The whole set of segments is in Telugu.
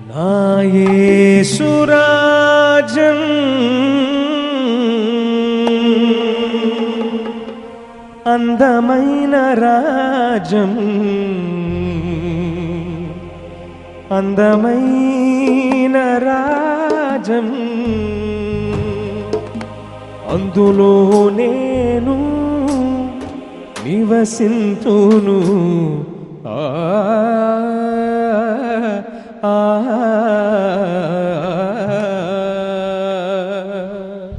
నా యేసురాజం అందమైన రాజం అందమైన రాజం అందులో నేను నివసింతును ఆ ఆ, ఆ.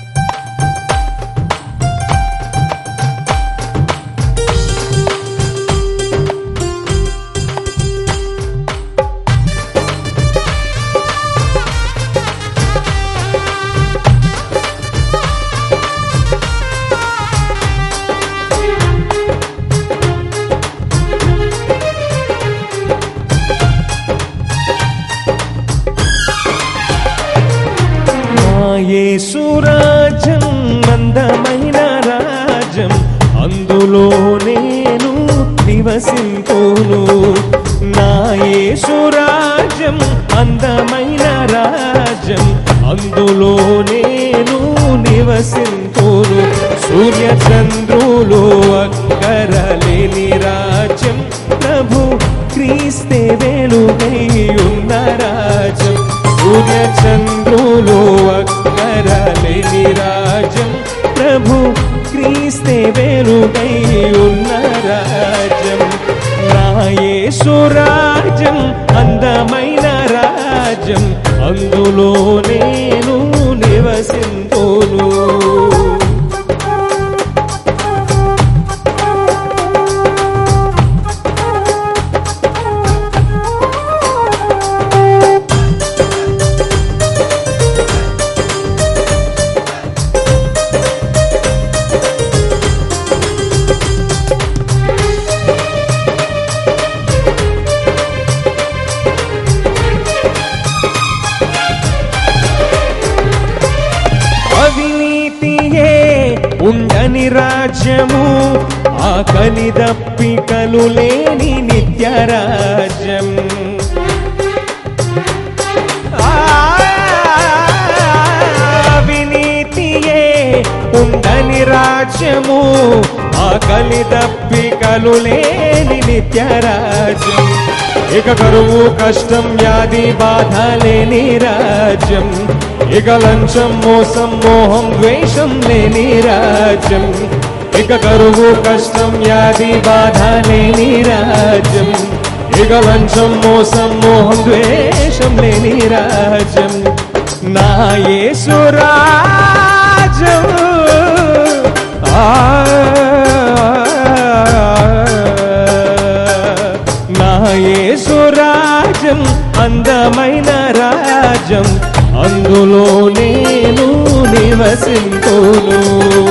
నా యేసురాజం అందమైన రాజం అందులో నేను నివసింతును నా యేసురాజం అందమైన రాజం అందులో నేను నివసింతును సూర్య చంద్రులు అక్కరలేని రాజ్యం ప్రభు క్రీస్తే వెలుగై ఉన్న రాజ్యం సూర్య చంద్రులు అక్కరలేని రాజ్యం ప్రభు క్రీస్తే వెలుగై ఉన్న రాజ్యం నా యేసురాజ్యం అందమైన రాజ్యం అందులో నేను నివసింతును అవినీతియే ఉండని రాజ్యము ఆకలి దప్పికలు లేని నిత్య రాజ్యం ఆ, అవినీతియే ఉండని రాజ్యము ఆకలి దప్పికలు లేని నిత్య రాజ్యం ఇక కరువు కష్టం వ్యాధి బాధ లేని రాజ్యం ఇక లంచం మోసం మోహం ద్వేషం లేని రాజ్యం ఇక కరువు కష్టం వ్యాధి బాధ లేని రాజ్యం ఇక లంచం మోసం మోహం ద్వేషం లేని రాజ్యం నా యేసు రాజ్యం ఆ నా యేసు రాజ్యం అందమైన రాజ్యం అందులో నేను నివసింతును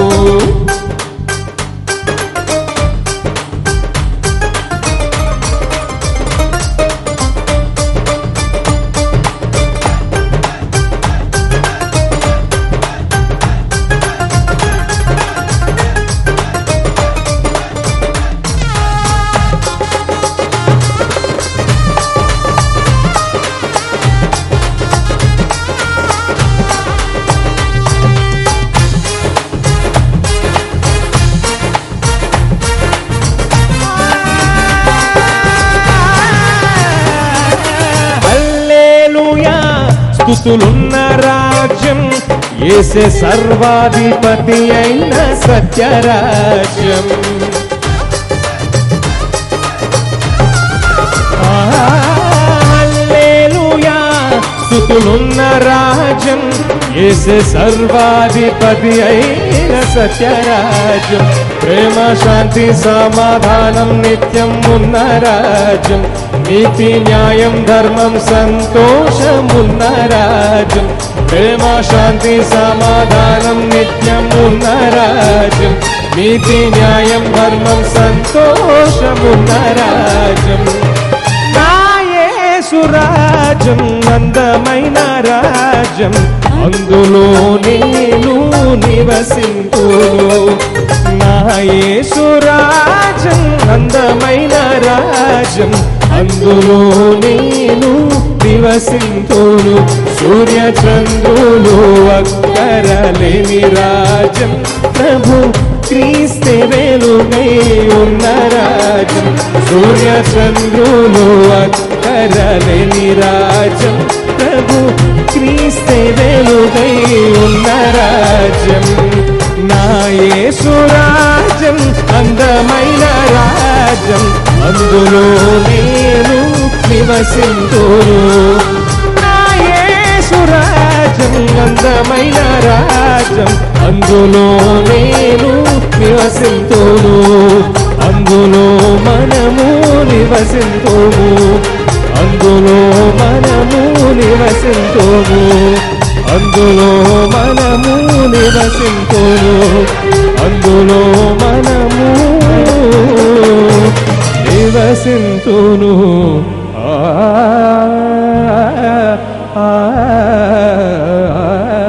హల్లెలూయా స్తుతులున్న రాజ్యం ఏసే సర్వాధిపతి అయిన సత్యరాజ్యం ఆ, హల్లెలూయా స్తుతులున్న రాజ్యం ఏసే సర్వాధిపతి అయిన సత్యరాజ్యం ప్రేమ శాంతి సమాధానం నిత్యం ఉన్న రాజ్యం నీతి న్యాయం ధర్మం సంతోషం ఉన్న రాజ్యం ప్రేమ శాంతి సమాధానం నిత్యం ఉన్న రాజ్యం నీతి న్యాయం ధర్మం సంతోషం ఉన్న రాజ్యం నా యేసురాజ్యం అందమైన రాజ్యం అందులో నేను నివసింతును నా యేసురాజ్యం అందమైన రాజ్యం అందులో నేను నివసింతును నివసింతును సూర్య చంద్రులు అక్కరలేని రాజ్యం ప్రభు క్రీస్తే వెలుగై ఉన్న రాజ్యం సూర్య చంద్రులు అక్కరలేని రాజ్యం ప్రభు క్రీస్తే వెలుగై ఉన్న రాజ్యం నా యేసు రాజ్యం అందమైన రాజ్యం అందులో నేను నివసింతును నా యేసు రాజ్యం అందమైన రాజ్యం అందులో నేను నివసింతును అందులో మనము నివసింతుము అందులో మనము నివసింతుము అందులో మనము నివసింతును అందులో మనము నివసింతును ఆ, ఆ, ఆ,